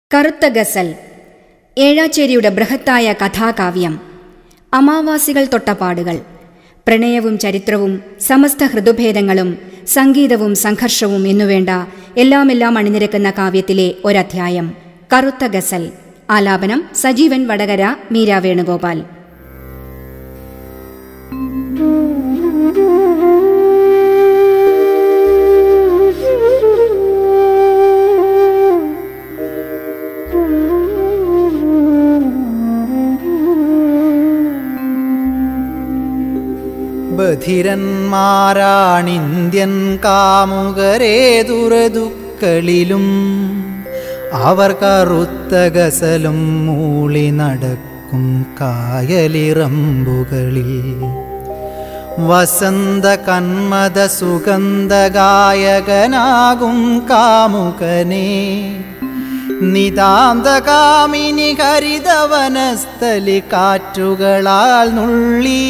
കറുത്ത ഗസൽ ഏഴാച്ചേരിയുടെ ബൃഹത്തായ കഥാകാവ്യം അമാവാസികൾ തൊട്ടപാടുകൾ പ്രണയവും ചരിത്രവും സമസ്ത ഹൃദുഭേദങ്ങളും സംഗീതവും സംഘർഷവും എന്നുവേണ്ട എല്ലാമെല്ലാം അണിനിരക്കുന്ന കാവ്യത്തിലെ ഒരധ്യായം കറുത്ത ഗസൽ ആലാപനം സജീവൻ വടകര മീര വേണുഗോപാൽ ബധിരന്മാരാണിന്ത്യൻ കാമുകരേതുറതുക്കളിലും അവർ കറുത്ത ഗസലും മൂളി നടക്കും കായലിറമ്പുകളിൽ വസന്ത കന്മത സുഗന്ധഗായകനാകും കാമുകനെ നിതാന്ത കാമിനി ഹരിതവനസ്ഥലി കാറ്റുകളാൽ നുള്ളി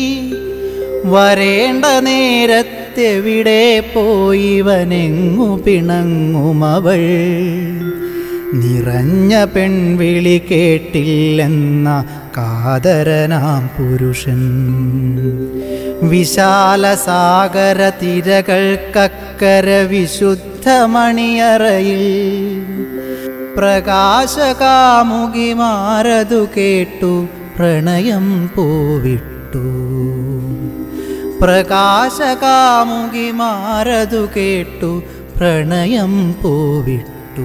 വരേണ്ട നേരത്തെവിടെ പോയിവനെങ്ങു പിണങ്ങുമവൾ നിറഞ്ഞ പെൺവിളി കേട്ടില്ലെന്ന കാതരനാം പുരുഷൻ വിശാല സാഗര തിരകൾക്കക്കര വിശുദ്ധമണിയറയിൽ പ്രകാശകാമുകിമാരതു കേട്ടു പ്രണയം പൂവിട്ടു പ്രകാശകാമുകിമാരതു കേട്ടു പ്രണയം പൂവിട്ടു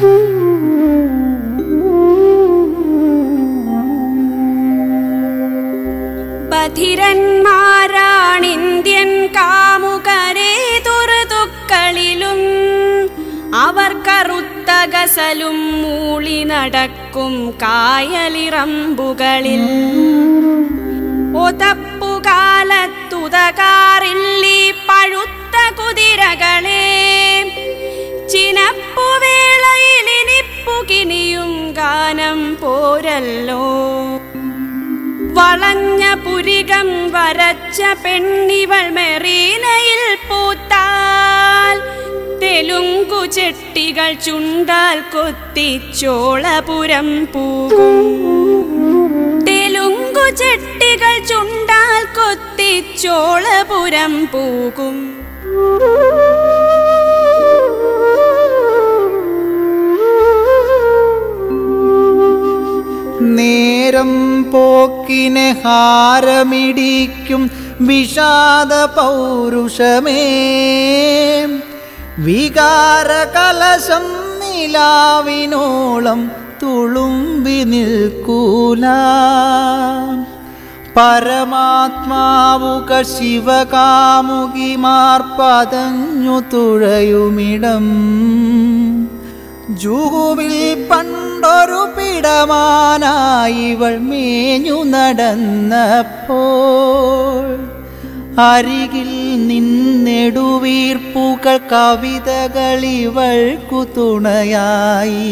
ബധിരന്മാരാണിന്ത്യൻ കാമുകരെ തുറതുക്കളിലും അവർ കറുത്ത ഗസലും മൂളി നടക്കും കായലിറമ്പുകളിൽ ഒതപ്പുകാലത്തുതകാറില്ലി പഴുത്ത കുതിരകളെ ചിനപ്പുവേളയിലിനിപ്പുകിനിയും ഗാനം പോരല്ലോ വളഞ്ഞ പുരികം വരച്ച പെണ്ണിവൾ മെറീനയിൽ പൂത്താൽ തെലുങ്കു ചെട്ടികൾ ചുണ്ടാൽ കൊത്തിച്ചോളപുരം പൂകും തെലുങ്കു ചെട്ടികൾ ചുണ്ടാൽ കൊത്തിച്ചോളപുരം പൂകും നേരം പോക്കിനെ ഹാരമിടിക്കും വിഷാദ പൗരുഷമേ വികാര കലശം നിലാവിനോളം തുളുമ്പി നിൽക്കൂല പരമാത്മാവുക ശിവകാമുകിമാർ പതഞ്ഞു തുഴയുമിടം ജൂവിൽ പണ്ടൊരു പിടമാനായിവൾ മേഞ്ഞു നടന്നപ്പോൾ അരികിൽ നിന്നെടുവീർപ്പുകൾ കവിതകളിവൾക്കു തുണയായി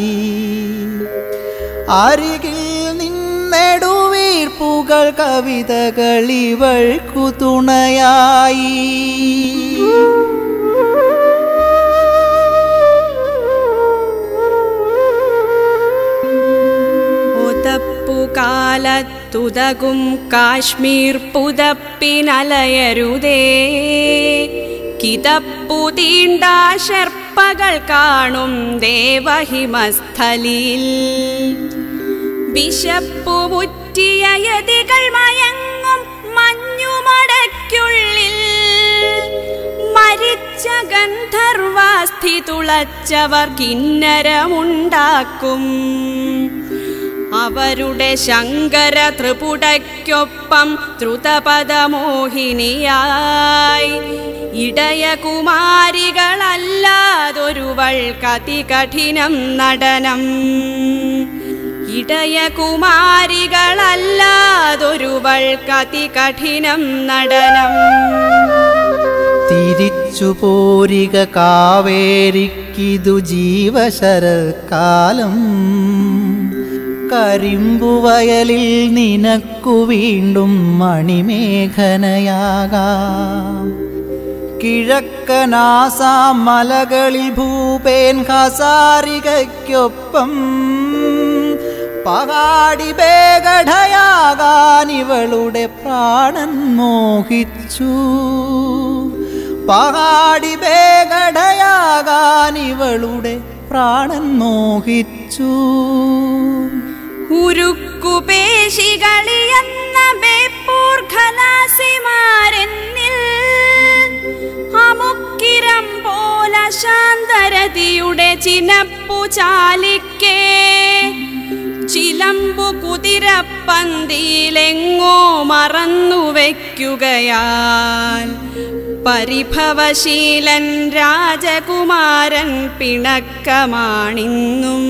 അരികിൽ നിന്നെടുവീർപ്പുകൾ കവിതകളിവൾക്കു തുണയായി കാലത്തുതകും കാശ്മീർ പുതപ്പിനലയരുതേ കിതപ്പു തീണ്ട ശർപ്പകൾ കാണും ദേവഹിമസ്ഥലിൽ വിശപ്പു മുറ്റിയ യതികൾ മയങ്ങും മഞ്ഞുമടയ്ക്കുള്ളിൽ മരിച്ച ഗന്ധർവാസ്ഥി തുളച്ചവർ കിന്നരമുണ്ടാക്കും അവരുടെ ശങ്കര ത്രിപുടയ്ക്കൊപ്പം ദ്രുതപദമോഹിനിയായി ഇടയകുമാരികളല്ലാതൊരുവൾ കതികഠിനം നടനം ഇടയകുമാരികളല്ലാതൊരുവൾ കതികഠിനം നടനം തിരിച്ചു പോരിക കാവേരിക്കിതു ജീവശരൽക്കാലം കരിമ്പുവയലിൽ നിനക്കു വീണ്ടും മണിമേഘനയാകാം കിഴക്കനാസാം മലകളിൽ ഭൂപേൻ ഹസാരികയ്ക്കൊപ്പം പഹാടി ബേഗഠയാകാൻ ഇവളുടെ പ്രാണൻ മോഹിച്ചു പഹാടി ബേഗഠയാകാൻ ഇവളുടെ പ്രാണൻ മോഹിച്ചു ഉരുക്കുപേശികളിയെന്ന ബേപ്പൂർ ഖലാസിമാരെന്നിൽ അമുക്കിരം പോല ശാന്തരതിയുടെ ചിനപ്പു ചാലിക്കേ ചിലമ്പു കുതിരപ്പന്തിയിലെങ്ങോ മറന്നു വയ്ക്കുകയാൽ പരിഭവശീലൻ രാജകുമാരൻ പിണക്കമാണിന്നും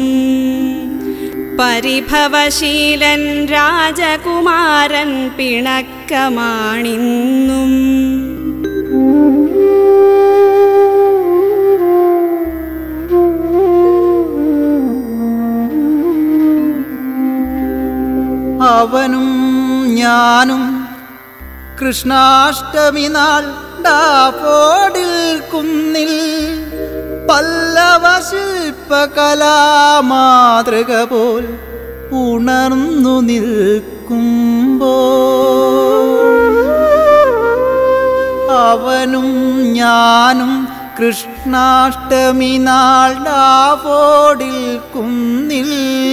പരിഭവശീലൻ രാജകുമാരൻ പിണക്കമാണിന്നും അവനും ഞാനും കൃഷ്ണാഷ്ടമി നാൾ ഡാഫോഡിൽ കുന്നിൽ പല്ലവ ശില്പകലാമാതൃക പോൽ ഉണർന്നു നിൽക്കുമ്പോ അവനും ഞാനും കൃഷ്ണാഷ്ടമി നാൾ ഡാഫോഡിൽ കുന്നിൽ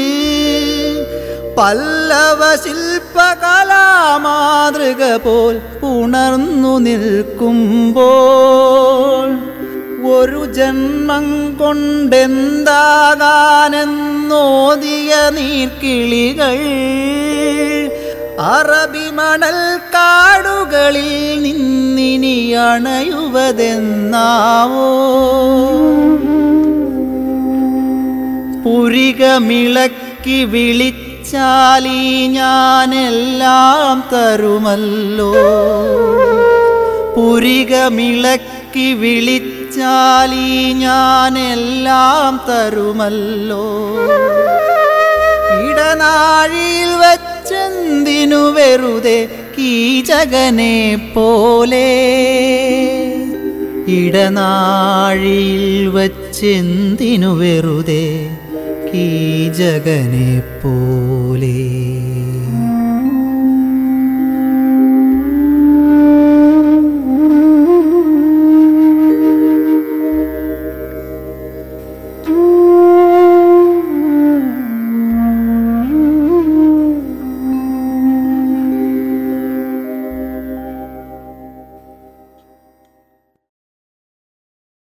പല്ലവ ശില്പകലാമാതൃക പോൽ ഉണർന്നു നിൽക്കുമ്പോൾ ഒരു ജന്മം കൊണ്ടെന്താകാനെന്നോദിയ നീർക്കിളികൾ അറബി മണൽ കാടുകളിൽ നിന്നിനി അണയുവതെന്നാവോ പുരികമിളക്കി വിളിച്ചാലീ ഞാനെല്ലാം തരുമല്ലോ പുരികമിളക്കി വിളിച്ചാലീ ഞാനെല്ലാം തരുമല്ലോ ഇടനാഴിയിൽ വച്ചെന്തിനു വെറുതെ കീചകനെ പോലെ ഇടനാഴിയിൽ വച്ചെന്തിനു വെറുതെ കീചകനെ പോലെ